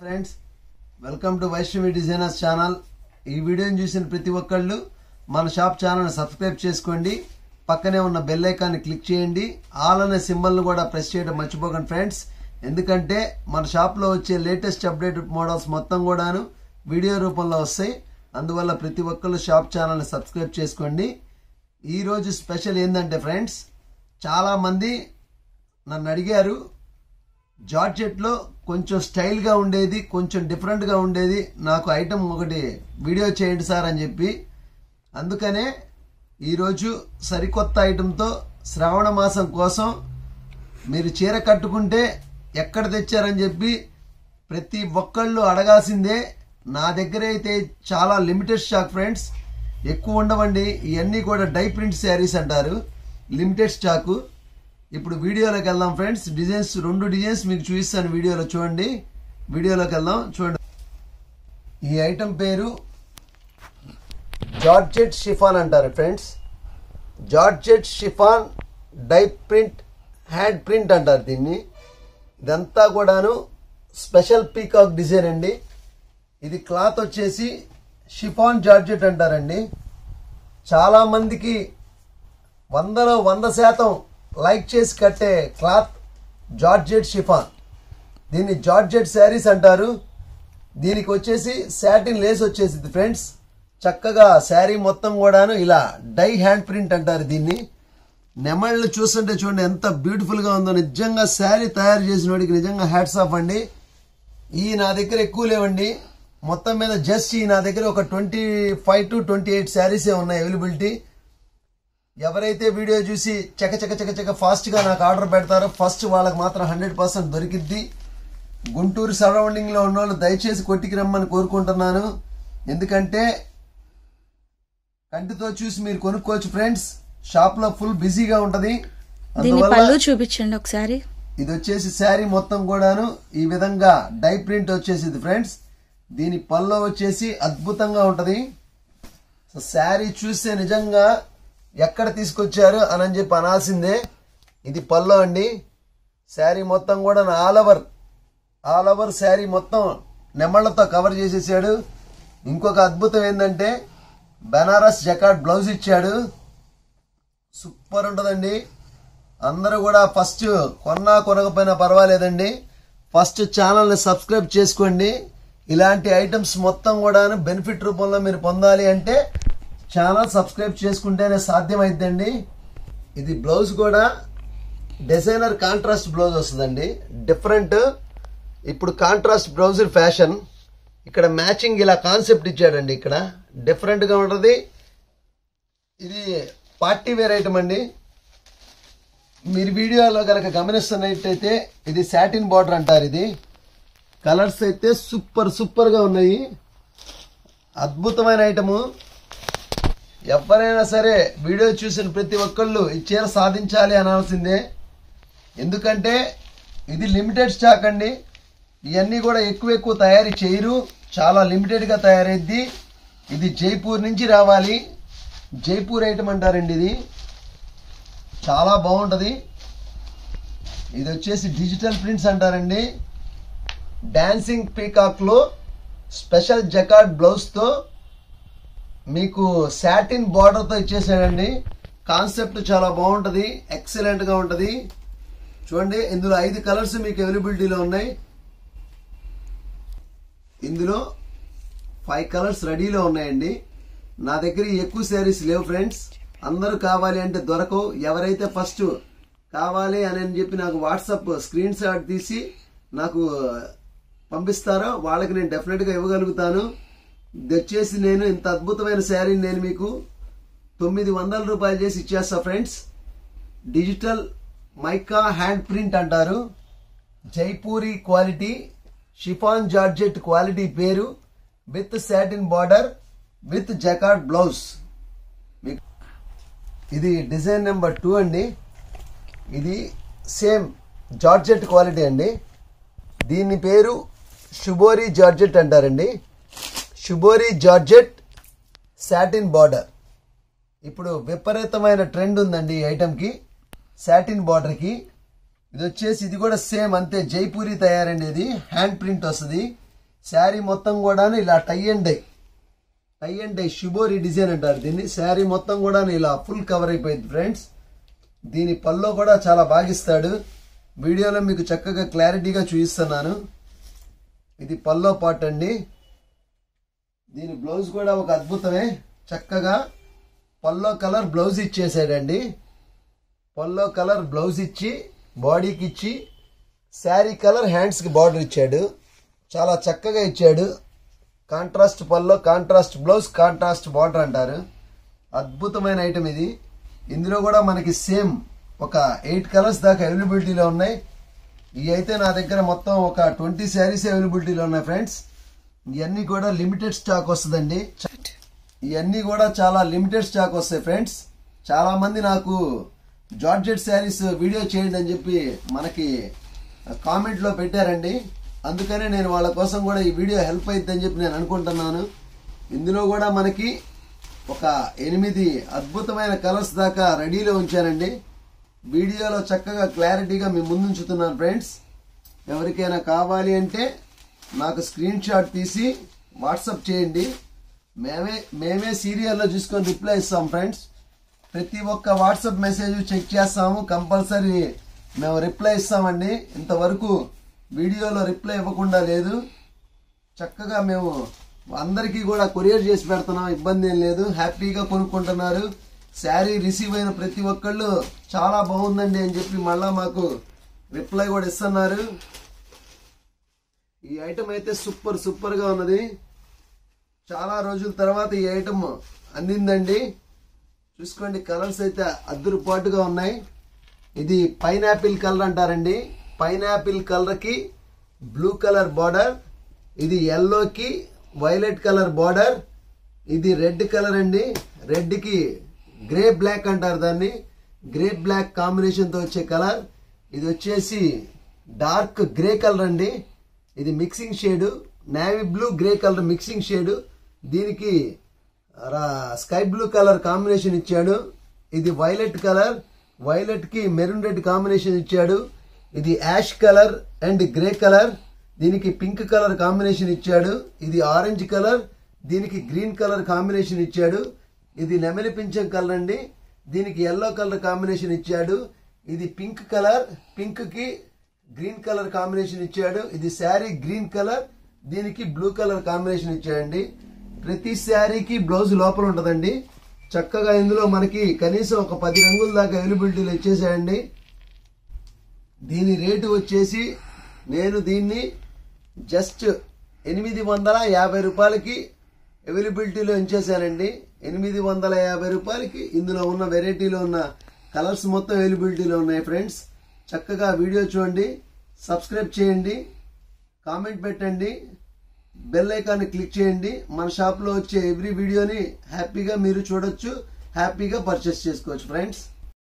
friends welcome to Vaishnavi designers channel ఈ వీడియోని చూసిన ప్రతి ఒక్కళ్ళు మన షాప్ ఛానల్ సబ్స్క్రైబ్ చేసుకోండి పక్కనే ఉన్న బెల్ ఐకాన్ని క్లిక్ చేయండి ఆల్ అనే సింబల్ను కూడా ప్రెస్ చేయడం మర్చిపోకండి ఫ్రెండ్స్ ఎందుకంటే మన షాప్లో వచ్చే లేటెస్ట్ అప్డేట్ మోడల్స్ మొత్తం కూడాను వీడియో రూపంలో వస్తాయి అందువల్ల ప్రతి ఒక్కళ్ళు షాప్ ఛానల్ని సబ్స్క్రైబ్ చేసుకోండి ఈరోజు స్పెషల్ ఏంటంటే ఫ్రెండ్స్ చాలామంది నన్ను అడిగారు జార్జెట్లో కొంచెం స్టైల్గా ఉండేది కొంచెం డిఫరెంట్గా ఉండేది నాకు ఐటమ్ ఒకటి వీడియో చేయండి సార్ అని చెప్పి అందుకనే ఈరోజు సరికొత్త ఐటెంతో శ్రావణ మాసం కోసం మీరు చీర కట్టుకుంటే ఎక్కడ తెచ్చారని చెప్పి ప్రతి ఒక్కళ్ళు అడగాల్సిందే నా దగ్గర అయితే చాలా లిమిటెడ్ స్టాక్ ఫ్రెండ్స్ ఎక్కువ ఉండవండి ఇవన్నీ కూడా డై ప్రింట్ శారీస్ అంటారు లిమిటెడ్ స్టాకు ఇప్పుడు వీడియోలోకి వెళ్దాం ఫ్రెండ్స్ డిజైన్స్ రెండు డిజైన్స్ మీకు చూపిస్తాను వీడియోలో చూడండి వీడియోలోకి వెళ్దాం చూడండి ఈ ఐటమ్ పేరు జార్జెట్ షిఫాన్ అంటారు friends georgette chiffon dye print hand print అంటారు దీన్ని ఇదంతా కూడాను స్పెషల్ పీకాక్ డిజైన్ అండి ఇది క్లాత్ వచ్చేసి షిఫాన్ జార్జెట్ అంటారండి చాలా మందికి వందలో వంద శాతం లైక్ చేసి కట్టే క్లాత్ జార్జెట్ షిఫాన్ దీన్ని జార్జెట్ శారీస్ అంటారు దీనికి వచ్చేసి శాటిన్ లేస్ వచ్చేసింది ఫ్రెండ్స్ చక్కగా శారీ మొత్తం కూడాను ఇలా డై హ్యాండ్ ప్రింట్ అంటారు దీన్ని నెమళ్ళు చూస్తుంటే చూడండి ఎంత బ్యూటిఫుల్గా ఉందో నిజంగా శారీ తయారు చేసిన వాడికి నిజంగా హ్యాట్స్ ఆఫ్ అండి ఈ నా దగ్గర ఎక్కువ లేవండి మొత్తం మీద జస్ట్ ఈ నా దగ్గర ఒక twenty five to twenty eight శారీసే ఉన్నాయి అవైలబిలిటీ ఎవరైతే వీడియో చూసి చక చక చక చక ఫాస్ట్గా నాకు ఆర్డర్ పెడతారో ఫస్ట్ వాళ్ళకి మాత్రం హండ్రెడ్ పర్సెంట్ దొరికిద్ది గుంటూరు సరౌండింగ్లో ఉన్న వాళ్ళు దయచేసి కొట్టికి రమ్మని కోరుకుంటున్నాను ఎందుకంటే కంటితో చూసి మీరు కొనుక్కోవచ్చు ఫ్రెండ్స్ షాప్లో ఫుల్ బిజీగా ఉంటుంది దీని అందువల్ల పళ్ళు చూపించండి ఒకసారి ఇది వచ్చేసి శారీ మొత్తం కూడాను ఈ విధంగా డై ప్రింట్ వచ్చేసింది ఫ్రెండ్స్ దీని పల్లో వచ్చేసి అద్భుతంగా ఉంటది సో శారీ చూస్తే నిజంగా ఎక్కడ తీసుకొచ్చారు అని చెప్పి అనాల్సిందే ఇది పల్లో అండి శారీ మొత్తం కూడా all over all over saree మొత్తం నెమళ్లతో కవర్ చేసేసాడు ఇంకొక అద్భుతం ఏంటంటే బెనారస్ జకాట్ బ్లౌజ్ ఇచ్చాడు సూపర్ ఉంటుందండి అందరూ కూడా ఫస్ట్ కొన్నా కొనకపోయినా పర్వాలేదండి ఫస్ట్ ఛానల్ని సబ్స్క్రైబ్ చేసుకోండి ఇలాంటి ఐటమ్స్ మొత్తం కూడా బెనిఫిట్ రూపంలో మీరు పొందాలి అంటే ఛానల్ సబ్స్క్రైబ్ చేసుకుంటేనే సాధ్యమైద్దండి ఇది బ్లౌజ్ కూడా డిజైనర్ కాంట్రాస్ట్ బ్లౌజ్ వస్తుందండి డిఫరెంట్ ఇప్పుడు కాంట్రాస్ట్ బ్లౌజ్ ఫ్యాషన్ ఇక్కడ మ్యాచింగ్ ఇలా కాన్సెప్ట్ ఇచ్చాడండి ఇక్కడ డిఫరెంట్గా ఉంటుంది ఇది పార్టీ వేర్ ఐటమ్ అండి మీరు వీడియోలో కనుక గమనిస్తున్నట్టయితే ఇది సాటిన్ బార్డర్ అంటారు ఇది కలర్స్ అయితే సూపర్ సూపర్గా ఉన్నాయి అద్భుతమైన ఐటము ఎవరైనా సరే వీడియో చూసిన ప్రతి ఒక్కళ్ళు ఈ చీర సాధించాలి అనాల్సిందే ఎందుకంటే ఇది లిమిటెడ్ స్టాక్ అండి ఇవన్నీ కూడా ఎక్కువ ఎక్కువ తయారీ చేయరు చాలా లిమిటెడ్గా తయారైద్ది ఇది జైపూర్ నుంచి రావాలి జైపూర్ ఐటమ్ అంటారండి ఇది చాలా బాగుంటుంది ఇది వచ్చేసి డిజిటల్ ప్రింట్స్ అంటారండి డాన్సింగ్ పీకాక్లో స్పెషల్ జకాట్ బ్లౌజ్తో మీకు సాటిన్ బార్డర్తో ఇచ్చేసాడండి కాన్సెప్ట్ చాలా బాగుంటుంది ఎక్సలెంట్గా ఉంటుంది చూడండి ఇందులో ఐదు కలర్స్ మీకు అవైలబిలిటీలో ఉన్నాయి ఇందులో ఫైవ్ కలర్స్ రెడీలో ఉన్నాయండి నా దగ్గర ఈ ఎక్కువ శారీస్ లేవు ఫ్రెండ్స్ అందరూ కావాలి అంటే దొరకవు ఎవరైతే ఫస్ట్ కావాలి అని అని చెప్పి నాకు వాట్సాప్ స్క్రీన్ షాట్ తీసి నాకు పంపిస్తారో వాళ్ళకి నేను డెఫినెట్గా ఇవ్వగలుగుతాను ఇది వచ్చేసి నేను ఇంత అద్భుతమైన శారీని నేను మీకు తొమ్మిది వందల రూపాయలు చేసి ఇచ్చేస్తా friends digital mica hand print అంటారు Jaipuri quality chiffon georgette quality పేరు with satin border with jacquard blouse మీకు ఇది డిజైన్ నెంబర్ టూ అండి ఇది సేమ్ జార్జెట్ క్వాలిటీ అండి దీని పేరు షుబోరి జార్జెట్ అంటారండి షుబోరి జార్జెట్ సాటిన్ బార్డర్ ఇప్పుడు విపరీతమైన ట్రెండ్ ఉందండి ఈ ఐటెంకి సాటిన్ బార్డర్కి ఇది వచ్చేసి ఇది కూడా సేమ్ అంతే జైపూరి తయారండి ఇది హ్యాండ్ ప్రింట్ వస్తుంది శారీ మొత్తం కూడా ఇలా tie and dye tie and dye shibori design అంటారు దీన్ని శారీ మొత్తం కూడా ఇలా ఫుల్ కవర్ అయిపోయింది ఫ్రెండ్స్ దీని పల్లో కూడా చాలా బాగిస్తాడు వీడియోలో మీకు చక్కగా క్లారిటీగా చూపిస్తున్నాను ఇది పల్లో పార్ట్ అండి దీని బ్లౌజ్ కూడా ఒక అద్భుతమే చక్కగా పల్లో కలర్ బ్లౌజ్ ఇచ్చేసాడండి పల్లో కలర్ బ్లౌజ్ ఇచ్చి బాడీకి ఇచ్చి శారీ కలర్ హ్యాండ్స్కి బార్డర్ ఇచ్చాడు చాలా చక్కగా ఇచ్చాడు contrast pallu contrast blouse contrast border అంటారు అద్భుతమైన ఐటమ్ ఇది ఇందులో కూడా మనకి సేమ్ ఒక ఎయిట్ కలర్స్ దాకా అవైలబిలిటీలో ఉన్నాయి ఇవి అయితే నా దగ్గర మొత్తం ఒక ట్వంటీ శారీస్ అవైలబిలిటీలో ఉన్నాయి ఫ్రెండ్స్ ఇవన్నీ కూడా లిమిటెడ్ స్టాక్ వస్తుందండి ఇవన్నీ కూడా చాలా లిమిటెడ్ స్టాక్ వస్తాయి ఫ్రెండ్స్ చాలా మంది నాకు జార్జెట్ శారీస్ వీడియో చేయండి అని చెప్పి మనకి కామెంట్ లో పెట్టారండి అందుకనే నేను వాళ్ళ కోసం కూడా ఈ వీడియో హెల్ప్ అయిద్దని చెప్పి నేను అనుకుంటున్నాను ఇందులో కూడా మనకి ఒక ఎనిమిది అద్భుతమైన కలర్స్ దాకా రెడీలో ఉంచానండి వీడియోలో చక్కగా క్లారిటీగా మీ ముందు ఉంచుతున్నాను ఫ్రెండ్స్ ఎవరికైనా కావాలి అంటే నాకు స్క్రీన్ షాట్ తీసి వాట్సాప్ చేయండి మేమే మేమే సీరియల్లో చూసుకొని రిప్లై ఇస్తాం ఫ్రెండ్స్ ప్రతి ఒక్క వాట్సాప్ మెసేజ్ చెక్ చేస్తాము కంపల్సరీ మేము రిప్లై ఇస్తామండి ఇంతవరకు వీడియోలో రిప్లై ఇవ్వకుండా లేదు చక్కగా మేము అందరికీ కూడా కొరియర్ చేసి పెడుతున్నాం ఇబ్బంది ఏం లేదు హ్యాపీగా కొనుక్కుంటున్నారు శారీ రిసీవ్ అయిన ప్రతి ఒక్కళ్ళు చాలా బాగుందండి అని చెప్పి మళ్ళా మాకు రిప్లై కూడా ఇస్తున్నారు ఈ ఐటమ్ అయితే సూపర్ సూపర్ గా ఉన్నది చాలా రోజుల తర్వాత ఈ ఐటమ్ అందిందండి చూసుకోండి కలర్స్ అయితే అద్దరుపాటుగా ఉన్నాయి ఇది పైనాపిల్ కలర్ అంటారండి పైనాపిల్ కలర్ కి బ్లూ కలర్ బార్డర్ ఇది ఎల్లోకి వైలెట్ కలర్ బార్డర్ ఇది రెడ్ కలర్ అండి రెడ్ కి గ్రే బ్లాక్ అంటారు దాన్ని గ్రే బ్లాక్ కాంబినేషన్ తో వచ్చే కలర్ ఇది వచ్చేసి డార్క్ గ్రే కలర్ అండి ఇది mixing shade navy blue grey colour mixing shade దీనికి రా- స్కై బ్లూ కలర్ కాంబినేషన్ ఇచ్చాడు ఇది వైలెట్ కలర్ వైలెట్ కి మెరూన్ రెడ్ కాంబినేషన్ ఇచ్చాడు ఇది ash colour and grey colour దీనికి పింక్ కలర్ కాంబినేషన్ ఇచ్చాడు ఇది ఆరెంజ్ కలర్ దీనికి గ్రీన్ కలర్ కాంబినేషన్ ఇచ్చాడు ఇది నెమలి పింఛం కలర్ అండి దీనికి ఎల్లో కలర్ కాంబినేషన్ ఇచ్చాడు ఇది పింక్ కలర్ పింక్ కి గ్రీన్ కలర్ కాంబినేషన్ ఇచ్చాడు ఇది శారీ గ్రీన్ కలర్ దీనికి బ్లూ కలర్ కాంబినేషన్ ఇచ్చాడండి ప్రతి శారీకి బ్లౌజ్ లోపల ఉంటదండి చక్కగా ఇందులో మనకి కనీసం ఒక పది రంగుల దాకా అవైలబిలిటీలు ఇచ్చేసాయండి దీని రేటు వచ్చేసి నేను దీన్ని జస్ట్ ఎనిమిది వందల యాభై రూపాయలకి అవైలబిలిటీలో ఉంచేసానండి ఎనిమిది వందల యాభై రూపాయలకి ఇందులో ఉన్న వెరైటీలో ఉన్న కలర్స్ మొత్తం అవైలబిలిటీలో ఉన్నాయి ఫ్రెండ్స్ చక్కగా వీడియో చూడండి సబ్స్క్రైబ్ చేయండి కామెంట్ పెట్టండి బెల్ ఐకాన్ని క్లిక్ చేయండి మన షాప్లో వచ్చే ఎవ్రీ వీడియోని హ్యాపీగా మీరు చూడొచ్చు హ్యాపీగా పర్చేస్ చేసుకోవచ్చు ఫ్రెండ్స్